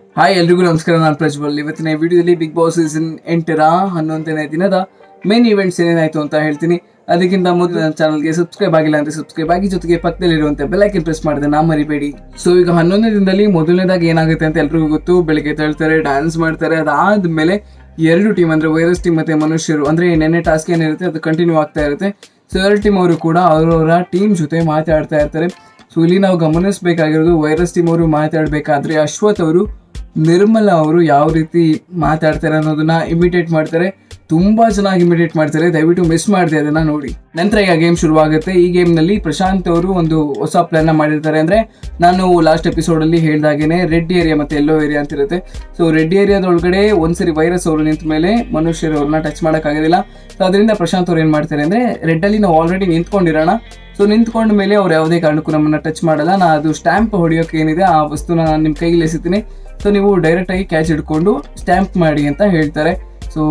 hi ಎಲ್ರಿಗೂ ನಮಸ್ಕಾರ ನಾನು ಪ್ರಜ್ವಲ್ ಇವತ್ತಿನ ವಿಡಿಯೋದಲ್ಲಿ ಬಿಗ್ ಬಾಸ್ ಸೀಸನ್ ಎಂಟರ ಹನ್ನೊಂದನೇ ದಿನದ ಮೇನ್ ಇವೆಂಟ್ಸ್ ಏನೇನಾಯ್ತು ಅಂತ ಹೇಳ್ತೀನಿ ಅದಕ್ಕಿಂತ ಮೊದಲು ನನ್ನ ಚಾನಲ್ಗೆ ಸಬ್ಸ್ಕ್ರೈಬ್ ಆಗಿಲ್ಲ ಅಂದ್ರೆ ಸಬ್ಸ್ಕ್ರೈಬ್ ಆಗಿ ಜೊತೆಗೆ ಪಕ್ಕದಲ್ಲಿರುವಂತೆ ಬೆಲ್ಲೈಕನ್ ಪ್ರೆಸ್ ಮಾಡಿದೆ ನಾ ಮರಿಬೇಡಿ ಸೊ ಈಗ ಹನ್ನೊಂದನೇ ದಿನದಲ್ಲಿ ಮೊದಲನೇದಾಗಿ ಏನಾಗುತ್ತೆ ಅಂತ ಎಲ್ರಿಗೂ ಗೊತ್ತು ಬೆಳಿಗ್ಗೆ ತಳ್ತಾರೆ ಡ್ಯಾನ್ಸ್ ಮಾಡ್ತಾರೆ ಅದಾದ್ಮೇಲೆ ಎರಡು ಟೀಮ್ ಅಂದ್ರೆ ವೈರಸ್ ಟೀಮ್ ಮತ್ತೆ ಮನುಷ್ಯರು ಅಂದ್ರೆ ನೆನ್ನೆ ಟಾಸ್ಕ್ ಏನಿರುತ್ತೆ ಅದು ಕಂಟಿನ್ಯೂ ಆಗ್ತಾ ಇರುತ್ತೆ ಸೊ ಎರಡು ಟೀಮ್ ಅವರು ಕೂಡ ಅವರವರ ಟೀಮ್ ಜೊತೆ ಮಾತಾಡ್ತಾ ಇರ್ತಾರೆ ಸೊ ಇಲ್ಲಿ ನಾವು ಗಮನಿಸಬೇಕಾಗಿರೋದು ವೈರಸ್ ಟೀಮ್ ಅವರು ಮಾತಾಡಬೇಕಾದ್ರೆ ಅಶ್ವಥ್ ಅವರು ನಿರ್ಮಲಾ ಅವರು ಯಾವ ರೀತಿ ಮಾತಾಡ್ತಾರೆ ಅನ್ನೋದನ್ನ ಇಮಿಟೇಟ್ ಮಾಡ್ತಾರೆ ತುಂಬಾ ಚೆನ್ನಾಗಿ ಇಮಿಟೇಟ್ ಮಾಡ್ತಾರೆ ದಯವಿಟ್ಟು ಮಿಸ್ ಮಾಡಿದೆ ಅದನ್ನ ನೋಡಿ ನಂತರ ಈಗ ಗೇಮ್ ಶುರುವಾಗುತ್ತೆ ಈ ಗೇಮ್ ನಲ್ಲಿ ಪ್ರಶಾಂತ್ ಅವರು ಒಂದು ಹೊಸ ಪ್ಲಾನ್ ಮಾಡಿರ್ತಾರೆ ಅಂದ್ರೆ ನಾನು ಲಾಸ್ಟ್ ಎಪಿಸೋಡ್ ಅಲ್ಲಿ ಹೇಳ್ದಾಗೇನೆ ರೆಡ್ ಏರಿಯಾ ಮತ್ತೆ ಎಲ್ಲೋ ಏರಿಯಾ ಅಂತ ಇರುತ್ತೆ ಸೊ ರೆಡ್ ಏರಿಯಾದೊಳಗಡೆ ಒಂದ್ಸರಿ ವೈರಸ್ ಅವರು ನಿಂತ ಮೇಲೆ ಮನುಷ್ಯರು ಅವ್ರನ್ನ ಟಚ್ ಮಾಡೋಕ್ಕಾಗೋದಿಲ್ಲ ಸೊ ಅದರಿಂದ ಪ್ರಶಾಂತ್ ಅವ್ರು ಏನ್ ಮಾಡ್ತಾರೆ ಅಂದ್ರೆ ರೆಡ್ ಅಲ್ಲಿ ನಾವು ಆಲ್ರೆಡಿ ನಿಂತ್ಕೊಂಡಿರೋಣ ಸೊ ನಿಂತ್ಕೊಂಡ ಮೇಲೆ ಅವ್ರು ಯಾವುದೇ ಕಾರಣಕ್ಕೂ ನಮ್ಮನ್ನ ಟಚ್ ಮಾಡಲ್ಲ ನಾ ಅದು ಸ್ಟ್ಯಾಂಪ್ ಹೊಡಿಯೋಕೆ ಏನಿದೆ ಆ ವಸ್ತುನ ನಾನು ನಿಮ್ಮ ಕೈಗೆ ಎಸಿತೀನಿ ಸೊ ನೀವು ಡೈರೆಕ್ಟ್ ಆಗಿ ಕ್ಯಾಚ್ ಹಿಡ್ಕೊಂಡು ಸ್ಟ್ಯಾಂಪ್ ಮಾಡಿ ಅಂತ ಹೇಳ್ತಾರೆ ಸೊ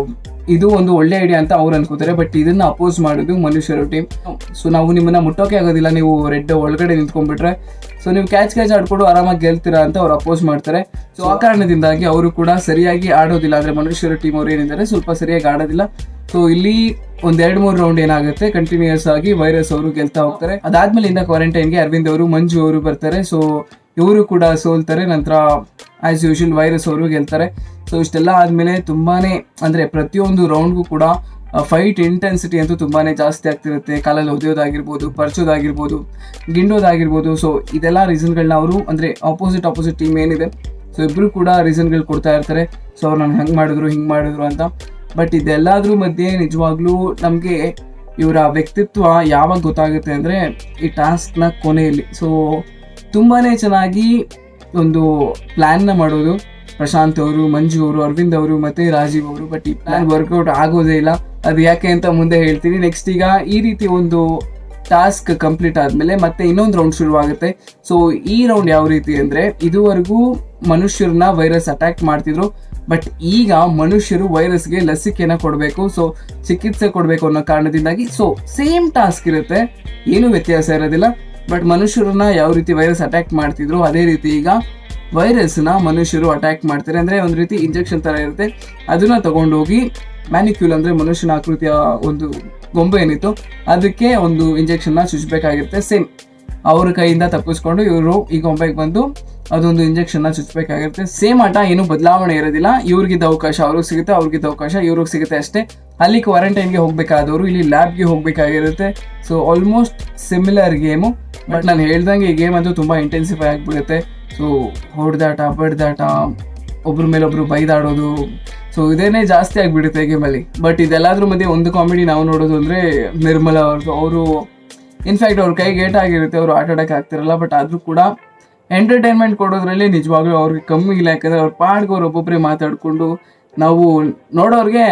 ಇದು ಒಂದು ಒಳ್ಳೆ ಐಡಿಯಾ ಅಂತ ಅವ್ರು ಅನ್ಕೋತಾರೆ ಬಟ್ ಇದನ್ನ ಅಪೋಸ್ ಮಾಡೋದು ಮನುಷ್ಯರು ಟೀಮ್ ಸೊ ನಾವು ನಿಮ್ಮನ್ನ ಮುಟ್ಟೋಕೆ ಆಗೋದಿಲ್ಲ ನೀವು ರೆಡ್ ಒಳಗಡೆ ನಿಂತ್ಕೊಂಡ್ಬಿಟ್ರೆ ಸೊ ನೀವು ಕ್ಯಾಚ್ ಕ್ಯಾಚ್ ಆಡ್ಕೊಂಡು ಆರಾಮಾಗಿ ಗೆಲ್ತೀರಾ ಅಂತ ಅವ್ರು ಅಪೋಸ್ ಮಾಡ್ತಾರೆ ಸೊ ಆ ಕಾರಣದಿಂದಾಗಿ ಅವರು ಕೂಡ ಸರಿಯಾಗಿ ಆಡೋದಿಲ್ಲ ಅಂದ್ರೆ ಮನುಷ್ಯರ ಟೀಮ್ ಅವ್ರು ಏನಿದ್ದಾರೆ ಸ್ವಲ್ಪ ಸರಿಯಾಗಿ ಆಡೋದಿಲ್ಲ ಸೊ ಇಲ್ಲಿ ಒಂದ್ ಎರಡ್ ಮೂರು ರೌಂಡ್ ಏನಾಗುತ್ತೆ ಕಂಟಿನ್ಯೂಸ್ ಆಗಿ ವೈರಸ್ ಅವರು ಗೆಲ್ತಾ ಹೋಗ್ತಾರೆ ಅದಾದ್ಮೇಲೆ ಇಂದ ಕ್ವಾರಂಟೈನ್ಗೆ ಅರವಿಂದ್ ಅವರು ಮಂಜು ಅವರು ಬರ್ತಾರೆ ಸೊ ಇವರು ಕೂಡ ಸೋಲ್ತಾರೆ ನಂತರ ಆಸ್ ಯೂಶುವಲ್ ವೈರಸ್ ಅವರು ಗೆಲ್ತಾರೆ ಸೊ ಇಷ್ಟೆಲ್ಲ ಆದ್ಮೇಲೆ ತುಂಬಾನೇ ಅಂದ್ರೆ ಪ್ರತಿಯೊಂದು ರೌಂಡ್ಗೂ ಕೂಡ ಫೈಟ್ ಇಂಟೆನ್ಸಿಟಿ ಅಂತೂ ತುಂಬಾನೇ ಜಾಸ್ತಿ ಆಗ್ತಿರುತ್ತೆ ಕಾಲಲ್ಲಿ ಒದೆಯೋದಾಗಿರ್ಬೋದು ಪರ್ಚೋದಾಗಿರ್ಬೋದು ಗಿಂಡೋದಾಗಿರ್ಬೋದು ಸೊ ಇದೆಲ್ಲ ರೀಸನ್ಗಳನ್ನ ಅವರು ಅಂದ್ರೆ ಆಪೋಸಿಟ್ ಆಪೋಸಿಟ್ ಟೀಮ್ ಏನಿದೆ ಸೊ ಇಬ್ರು ಕೂಡ ರೀಸನ್ಗಳು ಕೊಡ್ತಾ ಇರ್ತಾರೆ ಸೊ ಅವ್ರು ನಾನು ಹಂಗೆ ಮಾಡಿದ್ರು ಹಿಂಗೆ ಮಾಡಿದ್ರು ಅಂತ ಬಟ್ ಇದೆಲ್ಲದ್ರ ಮಧ್ಯೆ ನಿಜವಾಗ್ಲೂ ನಮಗೆ ಇವರ ವ್ಯಕ್ತಿತ್ವ ಯಾವಾಗ ಗೊತ್ತಾಗುತ್ತೆ ಅಂದರೆ ಈ ಟಾಸ್ಕ್ನ ಕೊನೆಯಲ್ಲಿ ಸೊ ತುಂಬಾ ಚೆನ್ನಾಗಿ ಒಂದು ಪ್ಲ್ಯಾನ್ನ ಮಾಡೋದು ಪ್ರಶಾಂತ್ ಅವರು ಮಂಜು ಅವರು ಅರವಿಂದ್ ಅವರು ಮತ್ತೆ ರಾಜೀವ್ ಅವರು ಬಟ್ ಈ ಪ್ಲಾನ್ ವರ್ಕೌಟ್ ಆಗೋದೇ ಇಲ್ಲ ಅದು ಯಾಕೆ ಅಂತ ಮುಂದೆ ಹೇಳ್ತೀನಿ ನೆಕ್ಸ್ಟ್ ಈಗ ಈ ರೀತಿ ಒಂದು ಟಾಸ್ಕ್ ಕಂಪ್ಲೀಟ್ ಆದಮೇಲೆ ಮತ್ತೆ ಇನ್ನೊಂದು ರೌಂಡ್ ಶುರುವಾಗುತ್ತೆ ಸೊ ಈ ರೌಂಡ್ ಯಾವ ರೀತಿ ಅಂದರೆ ಇದುವರೆಗೂ ಮನುಷ್ಯರನ್ನ ವೈರಸ್ ಅಟ್ಯಾಕ್ ಮಾಡ್ತಿದ್ರು ಬಟ್ ಈಗ ಮನುಷ್ಯರು ವೈರಸ್ಗೆ ಲಸಿಕೆನ ಕೊಡಬೇಕು ಸೊ ಚಿಕಿತ್ಸೆ ಕೊಡಬೇಕು ಅನ್ನೋ ಕಾರಣದಿಂದಾಗಿ ಸೊ ಸೇಮ್ ಟಾಸ್ಕ್ ಇರುತ್ತೆ ಏನೂ ವ್ಯತ್ಯಾಸ ಇರೋದಿಲ್ಲ ಬಟ್ ಮನುಷ್ಯರನ್ನ ಯಾವ ರೀತಿ ವೈರಸ್ ಅಟ್ಯಾಕ್ ಮಾಡ್ತಿದ್ರು ಅದೇ ರೀತಿ ಈಗ ವೈರಸ್ನ ಮನುಷ್ಯರು ಅಟ್ಯಾಕ್ ಮಾಡ್ತಾರೆ ಅಂದರೆ ಒಂದು ರೀತಿ ಇಂಜೆಕ್ಷನ್ ಥರ ಇರುತ್ತೆ ಅದನ್ನ ತಗೊಂಡೋಗಿ ಮ್ಯಾನಿಕ್ಯೂಲ್ ಅಂದರೆ ಮನುಷ್ಯನ ಆಕೃತಿಯ ಒಂದು ಗೊಂಬೆ ಏನಿತ್ತು ಅದಕ್ಕೆ ಒಂದು ಇಂಜೆಕ್ಷನ್ನ ಚುಚ್ಚಬೇಕಾಗಿರುತ್ತೆ ಸೇಮ್ ಅವ್ರ ಕೈಯಿಂದ ತಪ್ಪಿಸ್ಕೊಂಡು ಇವರು ಈ ಗೊಂಬೆಗೆ ಬಂದು ಅದೊಂದು ಇಂಜೆಕ್ಷನ್ನ ಚುಚ್ಚಬೇಕಾಗಿರುತ್ತೆ ಸೇಮ್ ಆಟ ಏನು ಬದಲಾವಣೆ ಇರೋದಿಲ್ಲ ಇವ್ರಿಗಿದ್ದ ಅವಕಾಶ ಅವ್ರಿಗೆ ಸಿಗುತ್ತೆ ಅವ್ರಿಗಿದ್ದ ಅವಕಾಶ ಇವ್ರಿಗೆ ಸಿಗುತ್ತೆ ಅಷ್ಟೇ ಅಲ್ಲಿ ಕ್ವಾರಂಟೈನ್ಗೆ ಹೋಗ್ಬೇಕಾದವರು ಇಲ್ಲಿ ಲ್ಯಾಬ್ಗೆ ಹೋಗ್ಬೇಕಾಗಿರುತ್ತೆ so almost similar game but ನಾನು ಹೇಳ್ದಂಗೆ ಈ ಗೇಮ್ ಅಂತೂ ತುಂಬ ಇಂಟೆನ್ಸಿಫೈ ಆಗಿಬಿಡುತ್ತೆ ಸೊ ಹೊಡೆದಾಟ ಬಡ್ದಾಟ ಒಬ್ರ ಮೇಲೆ ಒಬ್ರು ಬೈದಾಡೋದು ಸೊ ಇದೇನೇ ಜಾಸ್ತಿ ಆಗಿಬಿಡುತ್ತೆ ಗೇಮಲ್ಲಿ ಬಟ್ ಇದೆಲ್ಲದ್ರ ಮಧ್ಯೆ ಒಂದು ಕಾಮಿಡಿ ನಾವು ನೋಡೋದು ಅಂದರೆ ನಿರ್ಮಲಾ ಅವ್ರದ್ದು ಅವರು ಇನ್ಫ್ಯಾಕ್ಟ್ ಅವ್ರ ಕೈಗೆ ಏಟ್ ಆಗಿರುತ್ತೆ ಅವರು ಆಟ ಆಡೋಕೆ ಆಗ್ತಿರಲ್ಲ ಬಟ್ ಆದರೂ ಕೂಡ ಎಂಟರ್ಟೈನ್ಮೆಂಟ್ ಕೊಡೋದ್ರಲ್ಲಿ ನಿಜವಾಗ್ಲೂ ಅವ್ರಿಗೆ ಕಮ್ಮಿ ಇಲ್ಲ ಯಾಕಂದರೆ ಅವ್ರ ಪಾಡ್ಗೆ ಅವ್ರು ಒಬ್ಬೊಬ್ಬರೇ ಮಾತಾಡಿಕೊಂಡು ನಾವು ನೋಡೋರಿಗೆ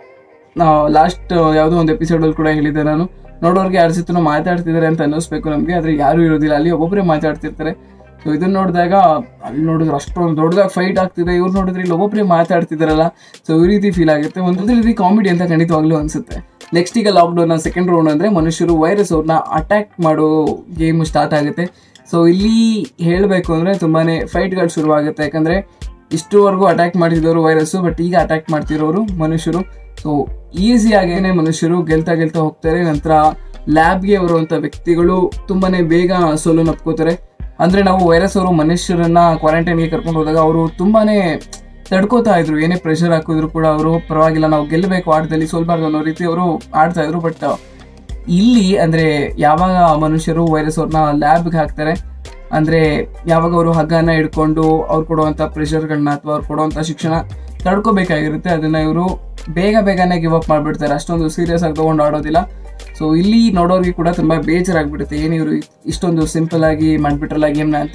ನಾವು ಲಾಸ್ಟ್ ಯಾವುದೋ ಒಂದು ಎಪಿಸೋಡಲ್ಲಿ ಕೂಡ ಹೇಳಿದ್ದೆ ನಾನು ನೋಡೋರಿಗೆ ಯಾರ ಜೊತೆ ಮಾತಾಡ್ತಿದ್ದಾರೆ ಅಂತ ಅನ್ನಿಸ್ಬೇಕು ನಮಗೆ ಆದರೆ ಯಾರೂ ಇರೋದಿಲ್ಲ ಅಲ್ಲಿ ಒಬ್ಬೊಬ್ಬರೇ ಮಾತಾಡ್ತಿರ್ತಾರೆ ಸೊ ಇದನ್ನ ನೋಡಿದಾಗ ಅಲ್ಲಿ ನೋಡಿದ್ರೆ ಅಷ್ಟೊಂದು ದೊಡ್ಡದಾಗ ಫೈಟ್ ಆಗ್ತಿದೆ ಇವ್ರು ನೋಡಿದ್ರೆ ಇಲ್ಲಿ ಒಬ್ಬೊಬ್ಬರೇ ಮಾತಾಡ್ತಿದಾರಲ್ಲ ಸೊ ಈ ರೀತಿ ಫೀಲ್ ಆಗುತ್ತೆ ಒಂದು ರೀತಿ ಕಾಮಿಡಿ ಅಂತ ಖಂಡಿತವಾಗ್ಲೂ ಅನ್ಸುತ್ತೆ ನೆಕ್ಸ್ಟ್ ಈಗ ಲಾಕ್ಡೌನ್ ಸೆಕೆಂಡ್ ರೌಂಡ್ ಅಂದರೆ ಮನುಷ್ಯರು ವೈರಸ್ ಅವ್ರನ್ನ ಅಟ್ಯಾಕ್ ಮಾಡೋ ಗೇಮ್ ಸ್ಟಾರ್ಟ್ ಆಗುತ್ತೆ ಸೊ ಇಲ್ಲಿ ಹೇಳಬೇಕು ಅಂದರೆ ತುಂಬಾ ಫೈಟ್ಗಳು ಶುರುವಾಗುತ್ತೆ ಯಾಕಂದರೆ ಇಷ್ಟುವರೆಗೂ ಅಟ್ಯಾಕ್ ಮಾಡ್ತಿದ್ದವರು ವೈರಸ್ಸು ಬಟ್ ಈಗ ಅಟ್ಯಾಕ್ ಮಾಡ್ತಿರೋರು ಮನುಷ್ಯರು ಸೊ ಈಸಿಯಾಗೇನೆ ಮನುಷ್ಯರು ಗೆಲ್ತಾ ಗೆಲ್ತಾ ಹೋಗ್ತಾರೆ ನಂತರ ಲ್ಯಾಬ್ಗೆ ಬರುವಂಥ ವ್ಯಕ್ತಿಗಳು ತುಂಬಾ ಬೇಗ ಸೋಲು ನಪ್ಕೋತಾರೆ ಅಂದರೆ ನಾವು ವೈರಸ್ ಅವರು ಮನುಷ್ಯರನ್ನ ಕ್ವಾರಂಟೈನ್ಗೆ ಕರ್ಕೊಂಡು ಹೋದಾಗ ಅವರು ತುಂಬಾ ತಡ್ಕೋತಾ ಇದ್ರು ಏನೇ ಪ್ರೆಷರ್ ಹಾಕಿದ್ರು ಕೂಡ ಅವರು ಪರವಾಗಿಲ್ಲ ನಾವು ಗೆಲ್ಲಬೇಕು ಆಟದಲ್ಲಿ ಸೋಲ್ಬಾರ್ದು ಅನ್ನೋ ರೀತಿ ಅವರು ಆಡ್ತಾ ಇದ್ರು ಬಟ್ ಇಲ್ಲಿ ಅಂದರೆ ಯಾವಾಗ ಮನುಷ್ಯರು ವೈರಸ್ ಅವ್ರನ್ನ ಲ್ಯಾಬ್ಗೆ ಹಾಕ್ತಾರೆ ಅಂದರೆ ಯಾವಾಗ ಅವರು ಹಗ್ಗನ ಹಿಡ್ಕೊಂಡು ಅವ್ರು ಕೊಡುವಂಥ ಪ್ರೆಷರ್ಗಳನ್ನ ಅಥವಾ ಅವ್ರು ಕೊಡುವಂಥ ಶಿಕ್ಷಣ ತಡ್ಕೋಬೇಕಾಗಿರುತ್ತೆ ಅದನ್ನು ಇವರು ಬೇಗ ಬೇಗನೆ ಗಿವ್ ಅಪ್ ಮಾಡಿಬಿಡ್ತಾರೆ ಅಷ್ಟೊಂದು ಸೀರಿಯಸ್ ಆಗಿ ತೊಗೊಂಡು ಆಡೋದಿಲ್ಲ ಸೊ ಇಲ್ಲಿ ನೋಡೋರಿಗೆ ಕೂಡ ತುಂಬ ಬೇಜಾರಾಗ್ಬಿಡುತ್ತೆ ಏನು ಇವರು ಇಷ್ಟೊಂದು ಸಿಂಪಲ್ ಆಗಿ ಮಾಡಿಬಿಟ್ರಲ್ಲ ಗೇಮ್ನ ಅಂತ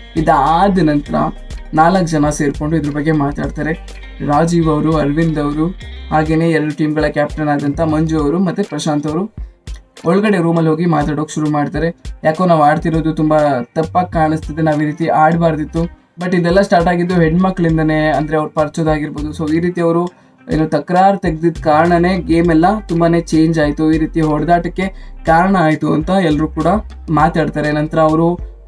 ಇದಾದ ನಂತರ ನಾಲ್ಕು ಜನ ಸೇರಿಕೊಂಡು ಇದ್ರ ಬಗ್ಗೆ ಮಾತಾಡ್ತಾರೆ ರಾಜೀವ್ ಅವರು ಅರವಿಂದ್ ಅವರು ಹಾಗೆಯೇ ಎರಡು ಟೀಮ್ಗಳ ಕ್ಯಾಪ್ಟನ್ ಆದಂಥ ಮಂಜು ಅವರು ಮತ್ತು ಪ್ರಶಾಂತ್ ಅವರು ಒಳಗಡೆ ರೂಮಲ್ಲಿ ಹೋಗಿ ಮಾತಾಡೋಕೆ ಶುರು ಮಾಡ್ತಾರೆ ಯಾಕೋ ನಾವು ಆಡ್ತಿರೋದು ತುಂಬ ತಪ್ಪಾಗಿ ಕಾಣಿಸ್ತಿದೆ ನಾವು ಈ ರೀತಿ ಆಡಬಾರ್ದಿತ್ತು ಬಟ್ ಇದೆಲ್ಲ ಸ್ಟಾರ್ಟ್ ಆಗಿದ್ದು ಹೆಣ್ಮಕ್ಳಿಂದನೇ ಅಂದರೆ ಅವ್ರು ಪರ್ಚೋದಾಗಿರ್ಬೋದು ಸೊ ಈ ರೀತಿ ಅವರು ಏನು ತಕರಾರು ತೆಗ್ದಿದ್ದ ಕಾರಣನೇ ಗೇಮ್ ಎಲ್ಲ ತುಂಬಾನೇ ಚೇಂಜ್ ಆಯಿತು ಈ ರೀತಿ ಹೊಡೆದಾಟಕ್ಕೆ ಕಾರಣ ಆಯಿತು ಅಂತ ಎಲ್ಲರೂ ಕೂಡ ಮಾತಾಡ್ತಾರೆ ನಂತರ ಅವರು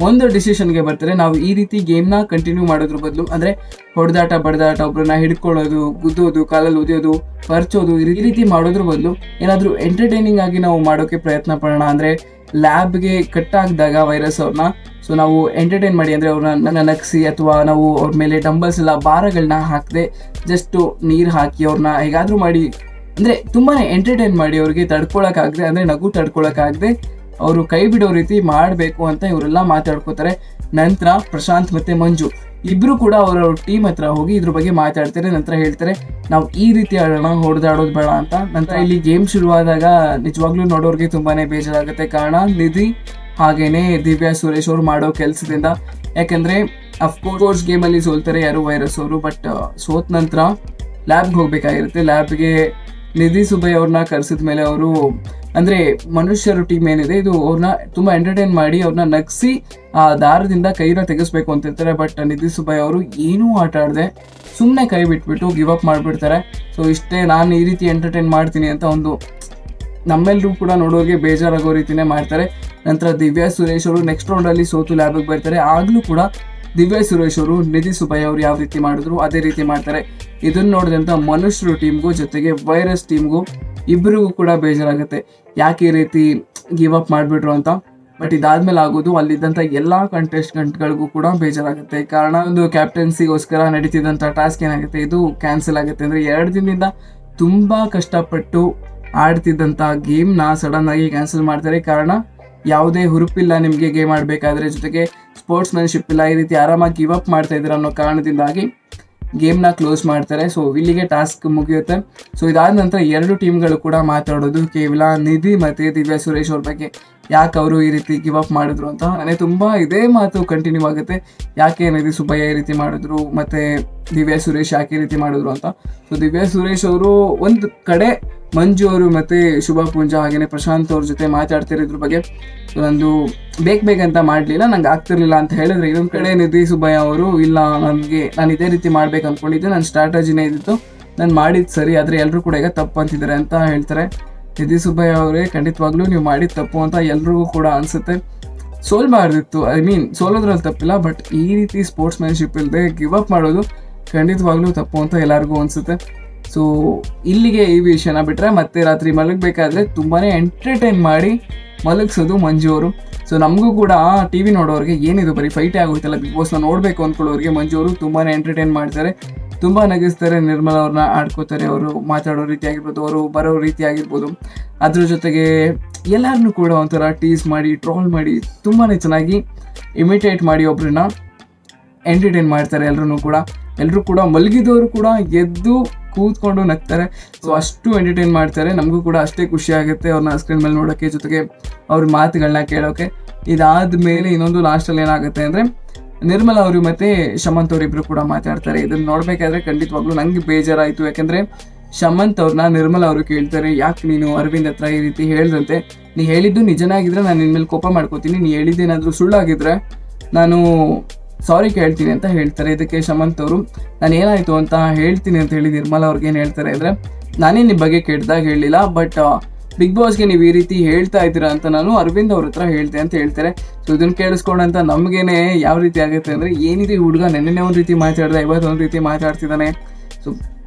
ಒಂದು ಡಿಸಿಷನ್ಗೆ ಬರ್ತಾರೆ ನಾವು ಈ ರೀತಿ ಗೇಮ್ನ ಕಂಟಿನ್ಯೂ ಮಾಡೋದ್ರ ಬದಲು ಅಂದರೆ ಹೊಡೆದಾಟ ಬಡದಾಟ ಒಬ್ಬರನ್ನ ಹಿಡ್ಕೊಳ್ಳೋದು ಗುದ್ದೋದು ಕಾಲಲ್ಲಿ ಉದಿಯೋದು ಪರ್ಚೋದು ಈ ರೀತಿ ಮಾಡೋದ್ರ ಬದಲು ಏನಾದರೂ ಎಂಟರ್ಟೈನಿಂಗ್ ಆಗಿ ನಾವು ಮಾಡೋಕ್ಕೆ ಪ್ರಯತ್ನ ಪಡೋಣ ಅಂದರೆ ಲ್ಯಾಬ್ಗೆ ಕಟ್ ಆಗಿದಾಗ ವೈರಸ್ ಅವ್ರನ್ನ ಸೊ ನಾವು ಎಂಟರ್ಟೈನ್ ಮಾಡಿ ಅಂದರೆ ಅವ್ರನ್ನ ನಕ್ಸಿ ಅಥವಾ ನಾವು ಅವ್ರ ಮೇಲೆ ಡಂಬಲ್ಸ್ ಎಲ್ಲ ಭಾರಗಳನ್ನ ಹಾಕದೆ ಜಸ್ಟ್ ನೀರು ಹಾಕಿ ಅವ್ರನ್ನ ಹೇಗಾದರೂ ಮಾಡಿ ಅಂದರೆ ತುಂಬಾ ಎಂಟರ್ಟೈನ್ ಮಾಡಿ ಅವ್ರಿಗೆ ತಡ್ಕೊಳಕ್ಕಾಗದೆ ಅಂದರೆ ನಗು ತಡ್ಕೊಳಕ್ಕಾಗದೆ ಅವರು ಕೈ ಬಿಡೋ ರೀತಿ ಮಾಡಬೇಕು ಅಂತ ಇವರೆಲ್ಲ ಮಾತಾಡ್ಕೋತಾರೆ ನಂತರ ಪ್ರಶಾಂತ್ ಮತ್ತೆ ಮಂಜು ಇಬ್ರು ಕೂಡ ಅವರ ಟೀಮ್ ಹತ್ರ ಹೋಗಿ ಇದ್ರ ಬಗ್ಗೆ ಮಾತಾಡ್ತಾರೆ ನಂತರ ಹೇಳ್ತಾರೆ ನಾವು ಈ ರೀತಿ ಆಡೋಣ ಹೊಡೆದಾಡೋದು ಬೇಡ ಅಂತ ನಂತರ ಇಲ್ಲಿ ಗೇಮ್ ಶುರುವಾದಾಗ ನಿಜವಾಗ್ಲೂ ನೋಡೋರಿಗೆ ತುಂಬಾನೇ ಬೇಜಾರಾಗುತ್ತೆ ಕಾರಣ ನಿಧಿ ಹಾಗೇನೆ ದಿವ್ಯಾ ಸುರೇಶ್ ಅವರು ಮಾಡೋ ಕೆಲಸದಿಂದ ಯಾಕಂದ್ರೆ ಅಫ್ಕೋರ್ಸ್ ಗೇಮಲ್ಲಿ ಸೋಲ್ತಾರೆ ಯಾರು ವೈರಸ್ ಅವರು ಬಟ್ ಸೋತ್ ನಂತರ ಲ್ಯಾಬ್ಗೆ ಹೋಗ್ಬೇಕಾಗಿರುತ್ತೆ ಲ್ಯಾಬ್ಗೆ ನಿಧಿ ಸುಬ್ಬಯ್ಯ ಅವ್ರನ್ನ ಕರೆಸಿದ ಮೇಲೆ ಅವರು ಅಂದ್ರೆ ಮನುಷ್ಯರು ಟೀಮ್ ಏನಿದೆ ಇದು ಅವ್ರನ್ನ ತುಂಬಾ ಎಂಟರ್ಟೈನ್ ಮಾಡಿ ಅವ್ರನ್ನ ನಗ್ಸಿ ಆ ದಾರದಿಂದ ಕೈನ ತೆಗೆಸ್ಬೇಕು ಅಂತಿರ್ತಾರೆ ಬಟ್ ನಿಧಿ ಸುಬ್ಬಯ್ಯ ಅವರು ಏನೂ ಆಟ ಆಡದೆ ಸುಮ್ಮನೆ ಕೈ ಬಿಟ್ಬಿಟ್ಟು ಗಿವ್ ಅಪ್ ಮಾಡಿಬಿಡ್ತಾರೆ ಸೊ ಇಷ್ಟೇ ನಾನು ಈ ರೀತಿ ಎಂಟರ್ಟೈನ್ ಮಾಡ್ತೀನಿ ಅಂತ ಒಂದು ನಮ್ಮೆಲ್ಲರೂ ಕೂಡ ನೋಡೋರಿಗೆ ಬೇಜಾರಾಗೋ ರೀತಿನೇ ಮಾಡ್ತಾರೆ ನಂತರ ದಿವ್ಯಾ ಸುರೇಶ್ ಅವರು ನೆಕ್ಸ್ಟ್ ರೌಂಡಲ್ಲಿ ಸೋತು ಲ್ಯಾಬಿಗೆ ಬರ್ತಾರೆ ಆಗಲೂ ಕೂಡ ದಿವ್ಯಾ ಸುರೇಶ್ ಅವರು ನಿಧಿ ಸುಬ್ಬಯ್ಯ ಅವರು ಯಾವ ರೀತಿ ಮಾಡಿದ್ರು ಅದೇ ರೀತಿ ಮಾಡ್ತಾರೆ ಇದನ್ನ ನೋಡಿದಂಥ ಮನುಷ್ಯರು ಟೀಮ್ಗೂ ಜೊತೆಗೆ ವೈರಸ್ ಟೀಮ್ಗೂ ಇಬ್ಬರಿಗೂ ಕೂಡ ಬೇಜಾರಾಗುತ್ತೆ ಯಾಕೆ ಈ ರೀತಿ ಗಿವ್ ಅಪ್ ಮಾಡಿಬಿಟ್ರು ಅಂತ ಬಟ್ ಇದಾದ್ಮೇಲೆ ಆಗೋದು ಅಲ್ಲಿದ್ದಂಥ ಎಲ್ಲ ಕಂಟೆಸ್ಟೆಂಟ್ಗಳಿಗೂ ಕೂಡ ಬೇಜಾರಾಗುತ್ತೆ ಕಾರಣ ಒಂದು ಕ್ಯಾಪ್ಟನ್ಸಿಗೋಸ್ಕರ ನಡೀತಿದ್ದಂಥ ಟಾಸ್ಕ್ ಏನಾಗುತ್ತೆ ಇದು ಕ್ಯಾನ್ಸಲ್ ಆಗುತ್ತೆ ಅಂದರೆ ಎರಡು ದಿನದಿಂದ ತುಂಬ ಕಷ್ಟಪಟ್ಟು ಆಡ್ತಿದ್ದಂಥ ಗೇಮ್ನ ಸಡನ್ ಆಗಿ ಕ್ಯಾನ್ಸಲ್ ಮಾಡ್ತಾರೆ ಕಾರಣ ಯಾವುದೇ ಹುರುಪಿಲ್ಲ ನಿಮಗೆ ಗೇಮ್ ಆಡಬೇಕಾದ್ರೆ ಜೊತೆಗೆ ಸ್ಪೋರ್ಟ್ಸ್ ಮ್ಯಾನ್ಶಿಪ್ ಇಲ್ಲ ಈ ರೀತಿ ಆರಾಮಾಗಿ ಗಿವ್ ಅಪ್ ಮಾಡ್ತಾ ಇದ್ದೀರ ಅನ್ನೋ ಕಾರಣದಿಂದಾಗಿ ಗೇಮ್ನ ಕ್ಲೋಸ್ ಮಾಡ್ತಾರೆ ಸೊ ಇಲ್ಲಿಗೆ ಟಾಸ್ಕ್ ಮುಗಿಯುತ್ತೆ ಸೊ ಇದಾದ ನಂತರ ಎರಡು ಟೀಮ್ಗಳು ಕೂಡ ಮಾತಾಡೋದು ಕೇವಲ ನಿಧಿ ಮತ್ತು ದಿವ್ಯಾ ಸುರೇಶ್ ಅವ್ರ ಬಗ್ಗೆ ಯಾಕೆ ಅವರು ಈ ರೀತಿ ಗಿವ್ ಅಪ್ ಮಾಡಿದ್ರು ಅಂತ ನನಗೆ ತುಂಬ ಇದೇ ಮಾತು ಕಂಟಿನ್ಯೂ ಆಗುತ್ತೆ ಯಾಕೆ ನಿಧಿ ಸುಬ್ಬಯ್ಯ ಈ ರೀತಿ ಮಾಡಿದ್ರು ಮತ್ತು ದಿವ್ಯಾ ಸುರೇಶ್ ಯಾಕೆ ಈ ರೀತಿ ಮಾಡಿದ್ರು ಅಂತ ಸೊ ದಿವ್ಯಾ ಸುರೇಶ್ ಅವರು ಒಂದು ಕಡೆ ಮಂಜು ಅವರು ಮತ್ತು ಶುಭ ಪೂಂಜಾ ಹಾಗೆಯೇ ಪ್ರಶಾಂತ್ ಅವ್ರ ಜೊತೆ ಮಾತಾಡ್ತಿರೋದ್ರ ಬಗ್ಗೆ ಸೊ ನಂದು ಬೇಕು ಬೇಕಂತ ಮಾಡಲಿಲ್ಲ ನಂಗೆ ಆಗ್ತಿರ್ಲಿಲ್ಲ ಅಂತ ಹೇಳಿದ್ರೆ ಇನ್ನೊಂದು ಕಡೆ ನಿಧಿ ಸುಬ್ಬಯ್ಯ ಅವರು ಇಲ್ಲ ನನಗೆ ನಾನು ಇದೇ ರೀತಿ ಮಾಡ್ಬೇಕು ಅಂದ್ಕೊಂಡಿದ್ದೆ ನನ್ನ ಸ್ಟ್ರಾಟಜಿನೇ ಇದ್ದಿತ್ತು ನಾನು ಮಾಡಿದ್ದು ಸರಿ ಆದರೆ ಎಲ್ಲರೂ ಕೂಡ ಈಗ ತಪ್ಪು ಅಂತಿದ್ದಾರೆ ಅಂತ ಹೇಳ್ತಾರೆ ನಿಧಿ ಸುಬ್ಬಯ್ಯ ಅವರೇ ಖಂಡಿತವಾಗ್ಲೂ ನೀವು ಮಾಡಿದ ತಪ್ಪು ಅಂತ ಎಲ್ರಿಗೂ ಕೂಡ ಅನಿಸುತ್ತೆ ಸೋಲ್ಬಾರ್ದಿತ್ತು ಐ ಮೀನ್ ಸೋಲೋದ್ರಲ್ಲಿ ತಪ್ಪಿಲ್ಲ ಬಟ್ ಈ ರೀತಿ ಸ್ಪೋರ್ಟ್ಸ್ ಮ್ಯಾನ್ಶಿಪ್ ಇಲ್ಲದೆ ಗಿವ್ ಅಪ್ ಮಾಡೋದು ಖಂಡಿತವಾಗ್ಲೂ ತಪ್ಪು ಅಂತ ಎಲ್ಲರಿಗೂ ಅನಿಸುತ್ತೆ ಸೊ ಇಲ್ಲಿಗೆ ಈ ವಿಷಯನ ಬಿಟ್ಟರೆ ಮತ್ತೆ ರಾತ್ರಿ ಮಲಗಬೇಕಾದ್ರೆ ತುಂಬಾ ಎಂಟರ್ಟೈನ್ ಮಾಡಿ ಮಲಗಿಸೋದು ಮಂಜು ಅವರು ಸೊ ನಮಗೂ ಕೂಡ ಟಿ ವಿ ನೋಡೋರಿಗೆ ಏನಿದು ಬರೀ ಫೈಟೇ ಆಗೋಯ್ತಲ್ಲ ಬಿಗ್ ಬಾಸ್ನ ನೋಡಬೇಕು ಅಂದ್ಕೊಳ್ಳೋರಿಗೆ ಮಂಜು ಅವರು ತುಂಬಾ ಎಂಟರ್ಟೈನ್ ಮಾಡ್ತಾರೆ ತುಂಬ ನಗಿಸ್ತಾರೆ ನಿರ್ಮಲ ಅವ್ರನ್ನ ಆಡ್ಕೋತಾರೆ ಅವರು ಮಾತಾಡೋ ರೀತಿ ಆಗಿರ್ಬೋದು ಅವರು ಬರೋ ರೀತಿ ಆಗಿರ್ಬೋದು ಅದ್ರ ಜೊತೆಗೆ ಎಲ್ಲರನ್ನೂ ಕೂಡ ಒಂಥರ ಟೀಸ್ ಮಾಡಿ ಟ್ರೋಲ್ ಮಾಡಿ ತುಂಬಾ ಚೆನ್ನಾಗಿ ಇಮಿಟೇಟ್ ಮಾಡಿ ಒಬ್ರನ್ನ ಎಂಟರ್ಟೈನ್ ಮಾಡ್ತಾರೆ ಎಲ್ಲರೂ ಕೂಡ ಎಲ್ಲರೂ ಕೂಡ ಮಲಗಿದವರು ಕೂಡ ಎದ್ದು ಕೂತ್ಕೊಂಡು ನಗ್ತಾರೆ ಸೊ ಅಷ್ಟು ಎಂಟರ್ಟೈನ್ ಮಾಡ್ತಾರೆ ನಮಗೂ ಕೂಡ ಅಷ್ಟೇ ಖುಷಿ ಆಗುತ್ತೆ ಅವ್ರನ್ನ ಸ್ಕ್ರೀನ್ ಮೇಲೆ ನೋಡೋಕ್ಕೆ ಜೊತೆಗೆ ಅವ್ರ ಮಾತುಗಳನ್ನ ಕೇಳೋಕ್ಕೆ ಇದಾದ ಮೇಲೆ ಇನ್ನೊಂದು ಲಾಸ್ಟಲ್ಲಿ ಏನಾಗುತ್ತೆ ಅಂದರೆ ನಿರ್ಮಲ ಅವರು ಮತ್ತೆ ಶಮಂತ್ ಅವರಿಬ್ರು ಕೂಡ ಮಾತಾಡ್ತಾರೆ ಇದನ್ನ ನೋಡ್ಬೇಕಾದ್ರೆ ಖಂಡಿತವಾಗ್ಲೂ ನಂಗೆ ಬೇಜಾರಾಯಿತು ಯಾಕಂದ್ರೆ ಶಮಂತ್ ಅವ್ರನ್ನ ನಿರ್ಮಲ ಅವರು ಕೇಳ್ತಾರೆ ಯಾಕೆ ನೀನು ಅರವಿಂದ್ ಹತ್ರ ಈ ರೀತಿ ಹೇಳ್ದಂತೆ ನೀ ಹೇಳಿದ್ದು ನಿಜನಾಗಿದ್ರೆ ನಾನು ನಿನ್ನ ಮೇಲೆ ಕೋಪ ಮಾಡ್ಕೋತೀನಿ ನೀ ಹೇಳಿದ್ದೇನಾದರೂ ಸುಳ್ಳಾಗಿದ್ರೆ ನಾನು ಸಾರಿ ಕೇಳ್ತೀನಿ ಅಂತ ಹೇಳ್ತಾರೆ ಇದಕ್ಕೆ ಶಮಂತ್ ಅವರು ನಾನು ಏನಾಯಿತು ಅಂತ ಹೇಳ್ತೀನಿ ಅಂತ ಹೇಳಿ ನಿರ್ಮಲ ಅವ್ರಿಗೆ ಏನು ಹೇಳ್ತಾರೆ ಅಂದರೆ ನಾನೇ ನಿಮ್ಮ ಬಗ್ಗೆ ಕೆಟ್ಟದಾಗ ಹೇಳಿಲ್ಲ ಬಟ್ ಬಿಗ್ ಬಾಸ್ಗೆ ನೀವು ಈ ರೀತಿ ಹೇಳ್ತಾ ಇದ್ದೀರಾ ಅಂತ ನಾನು ಅರವಿಂದ್ ಅವ್ರ ಹತ್ರ ಹೇಳ್ದೆ ಅಂತ ಹೇಳ್ತಾರೆ ಸೊ ಇದನ್ನ ಕೇಳಿಸ್ಕೊಂಡಂತ ನಮಗೇನೆ ಯಾವ ರೀತಿ ಆಗುತ್ತೆ ಅಂದರೆ ಏನಿದೆ ಈ ಹುಡುಗ ನೆನ್ನೆ ಒಂದು ರೀತಿ ಮಾತಾಡ್ದ ಇವತ್ತು ಒಂದು ರೀತಿ ಮಾತಾಡ್ತಿದ್ದಾನೆ ಸೊ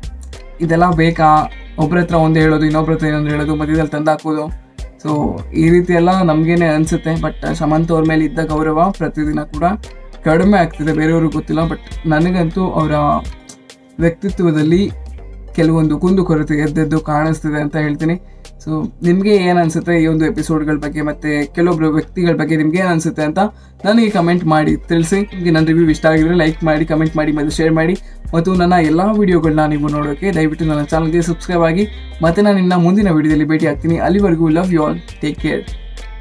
ಇದೆಲ್ಲ ಬೇಕಾ ಒಬ್ಬರ ಹತ್ರ ಒಂದು ಹೇಳೋದು ಇನ್ನೊಬ್ರ ಹತ್ರ ಇನ್ನೊಂದು ಹೇಳೋದು ಮಧ್ಯದಲ್ಲಿ ತಂದು ಹಾಕೋದು ಸೊ ಈ ರೀತಿ ಎಲ್ಲ ನಮಗೇನೆ ಅನಿಸುತ್ತೆ ಬಟ್ ಶಮಂತ್ ಅವ್ರ ಮೇಲೆ ಇದ್ದ ಗೌರವ ಪ್ರತಿದಿನ ಕೂಡ ಕಡಿಮೆ ಆಗ್ತಿದೆ ಬೇರೆಯವ್ರಿಗೆ ಗೊತ್ತಿಲ್ಲ ಬಟ್ ನನಗಂತೂ ಅವರ ವ್ಯಕ್ತಿತ್ವದಲ್ಲಿ ಕೆಲವೊಂದು ಕುಂದುಕೊರತೆ ಎದ್ದೆದ್ದು ಕಾಣಿಸ್ತಿದೆ ಅಂತ ಹೇಳ್ತೀನಿ ಸೊ ನಿಮಗೆ ಏನು ಅನಿಸುತ್ತೆ ಈ ಒಂದು ಎಪಿಸೋಡ್ಗಳ ಬಗ್ಗೆ ಮತ್ತು ಕೆಲವೊಬ್ಬರು ವ್ಯಕ್ತಿಗಳ ಬಗ್ಗೆ ನಿಮ್ಗೆ ಏನು ಅನಿಸುತ್ತೆ ಅಂತ ನನಗೆ ಕಮೆಂಟ್ ಮಾಡಿ ತಿಳಿಸಿ ನಿಮಗೆ ನನ್ನ ರಿವ್ಯೂ ಇಷ್ಟ ಆಗಿದ್ರೆ ಲೈಕ್ ಮಾಡಿ ಕಮೆಂಟ್ ಮಾಡಿ ಮತ್ತು ಶೇರ್ ಮಾಡಿ ಮತ್ತು ನನ್ನ ಎಲ್ಲ ವೀಡಿಯೋಗಳನ್ನ ನೀವು ನೋಡೋಕ್ಕೆ ದಯವಿಟ್ಟು ನನ್ನ ಚಾನಲ್ಗೆ ಸಬ್ಸ್ಕ್ರೈಬ್ ಆಗಿ ಮತ್ತು ನಾನು ಇನ್ನು ಮುಂದಿನ ವೀಡಿಯೋದಲ್ಲಿ ಭೇಟಿ ಆಗ್ತೀನಿ ಅಲ್ಲಿವರೆಗೂ love you all take care